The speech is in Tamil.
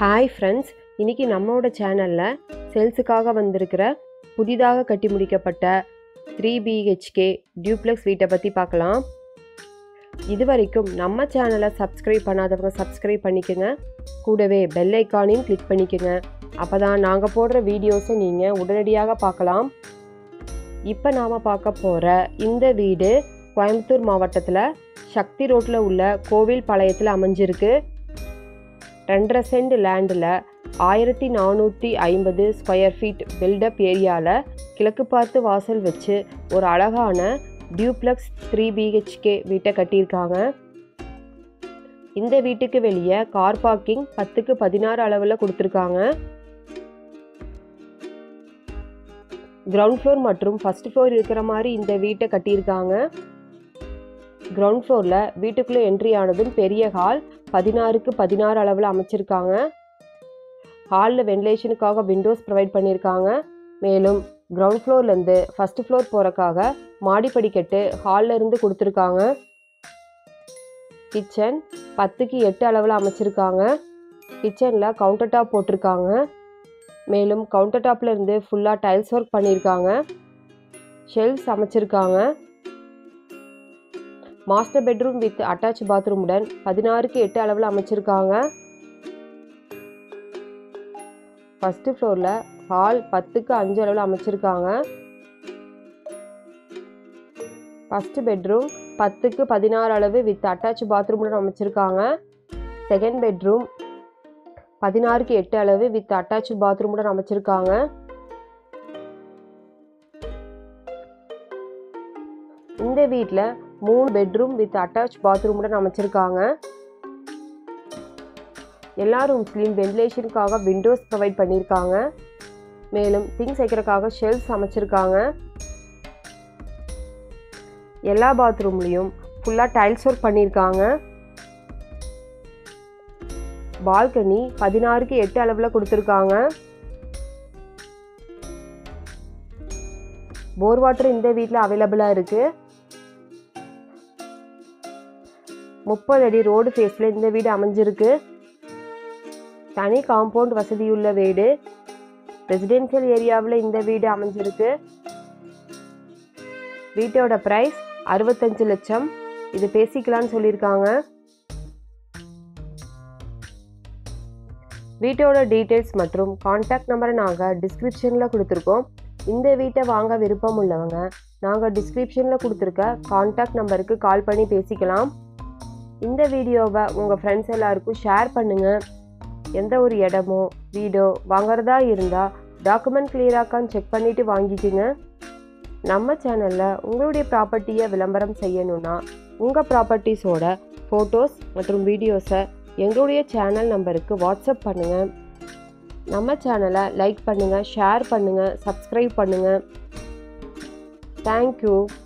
ஹாய் ஃப்ரெண்ட்ஸ் இன்றைக்கி நம்மளோட சேனலில் சேல்ஸுக்காக வந்திருக்கிற புதிதாக கட்டி முடிக்கப்பட்ட த்ரீ பிஹெச்கே டியூப்ளெக்ஸ் வீட்டை பற்றி பார்க்கலாம் இது வரைக்கும் நம்ம சேனலை சப்ஸ்கிரைப் பண்ணாதவங்க சப்ஸ்கிரைப் பண்ணிக்கோங்க கூடவே பெல் ஐக்கானையும் கிளிக் பண்ணிக்கோங்க அப்போ தான் நாங்கள் போடுற வீடியோஸை நீங்கள் உடனடியாக பார்க்கலாம் இப்போ நாம் பார்க்க போகிற இந்த வீடு கோயம்புத்தூர் மாவட்டத்தில் சக்தி ரோட்டில் உள்ள கோவில் பாளையத்தில் அமைஞ்சிருக்கு ரெண்டரை சென்ட் லேண்டில் ஆயிரத்தி நானூற்றி ஐம்பது ஸ்கொயர் ஃபீட் பில்டப் ஏரியாவில் கிழக்கு பார்த்து வாசல் வச்சு ஒரு அழகான டியூப்ளெக்ஸ் த்ரீ பிஹெச்கே வீட்டை கட்டியிருக்காங்க இந்த வீட்டுக்கு வெளியே கார் பார்க்கிங் பத்துக்கு பதினாறு அளவில் கொடுத்துருக்காங்க கிரவுண்ட் ஃப்ளோர் மற்றும் ஃபர்ஸ்ட் ஃப்ளோர் இருக்கிற மாதிரி இந்த வீட்டை கட்டியிருக்காங்க கிரவுண்ட் ஃப்ளோரில் வீட்டுக்குள்ளே என்ட்ரி ஆனதும் பெரிய ஹால் பதினாறுக்கு பதினாறு அளவில் அமைச்சிருக்காங்க ஹாலில் வென்டிலேஷனுக்காக விண்டோஸ் ப்ரொவைட் பண்ணியிருக்காங்க மேலும் கிரவுண்ட் ஃப்ளோர்லேருந்து ஃபஸ்ட் ஃப்ளோர் போகிறக்காக மாடி படிக்கட்டு ஹாலில் இருந்து கொடுத்துருக்காங்க கிச்சன் பத்துக்கு எட்டு அளவில் அமைச்சிருக்காங்க கிச்சனில் கவுண்டர் டாப் போட்டிருக்காங்க மேலும் கவுண்டர் டாப்பில் இருந்து ஃபுல்லாக டைல்ஸ் ஒர்க் பண்ணியிருக்காங்க ஷெல்ஃப்ஸ் அமைச்சிருக்காங்க மாஸ்டர் பெட்ரூம் வித் அட்டாச் பாத்ரூமுடன் பதினாறுக்கு எட்டு அளவில் அமைச்சிருக்காங்க ஃபஸ்ட்டு ஃப்ளோரில் ஹால் பத்துக்கு அஞ்சு அளவில் அமைச்சிருக்காங்க ஃபஸ்ட்டு பெட்ரூம் பத்துக்கு பதினாறு அளவு வித் அட்டாச் பாத்ரூமுடன் அமைச்சிருக்காங்க செகண்ட் பெட்ரூம் பதினாறுக்கு எட்டு அளவு வித் அட்டாச் பாத்ரூமுடன் அமைச்சிருக்காங்க இந்த வீட்டில் மூணு பெட்ரூம் வித் அட்டாச் பாத்ரூமுடன் அமைச்சிருக்காங்க எல்லா ரூம்ஸ்லேயும் வென்டிலேஷனுக்காக விண்டோஸ் ப்ரொவைட் பண்ணியிருக்காங்க மேலும் திங்ஸ் வைக்கிறதுக்காக ஷெல்ஃப்ஸ் அமைச்சிருக்காங்க எல்லா பாத்ரூம்லேயும் ஃபுல்லாக டைல்ஸ் ஒர்க் பண்ணியிருக்காங்க பால்கனி பதினாறுக்கு எட்டு அளவில் கொடுத்துருக்காங்க போர் வாட்டர் இந்த வீட்டில் அவைலபிளாக இருக்குது முப்பது அடி ரோடு ஃபேஸில் இந்த வீடு அமைஞ்சிருக்கு தனி காம்பவுண்ட் வசதியுள்ள வீடு ரெசிடென்சியல் ஏரியாவில் இந்த வீடு அமைஞ்சிருக்கு வீட்டோட ப்ரைஸ் அறுபத்தஞ்சு லட்சம் இது பேசிக்கலான்னு சொல்லியிருக்காங்க வீட்டோட டீட்டெயில்ஸ் மற்றும் காண்டாக்ட் நம்பரை நாங்கள் டிஸ்கிரிப்ஷனில் கொடுத்துருக்கோம் இந்த வீட்டை வாங்க விருப்பம் உள்ளவங்க நாங்கள் டிஸ்கிரிப்ஷனில் கொடுத்துருக்க காண்டாக்ட் நம்பருக்கு கால் பண்ணி பேசிக்கலாம் இந்த வீடியோவை உங்கள் ஃப்ரெண்ட்ஸ் எல்லாருக்கும் ஷேர் பண்ணுங்கள் எந்த ஒரு இடமோ வீடோ வாங்குறதா இருந்தால் டாக்குமெண்ட் கிளியராக்கான்னு செக் பண்ணிவிட்டு வாங்கிக்கோங்க நம்ம சேனலில் உங்களுடைய ப்ராப்பர்ட்டியை விளம்பரம் செய்யணுன்னா உங்கள் ப்ராப்பர்ட்டிஸோட ஃபோட்டோஸ் மற்றும் வீடியோஸை எங்களுடைய சேனல் நம்பருக்கு வாட்ஸ்அப் பண்ணுங்கள் நம்ம சேனலை லைக் பண்ணுங்கள் ஷேர் பண்ணுங்கள் சப்ஸ்கிரைப் பண்ணுங்கள் தேங்க்யூ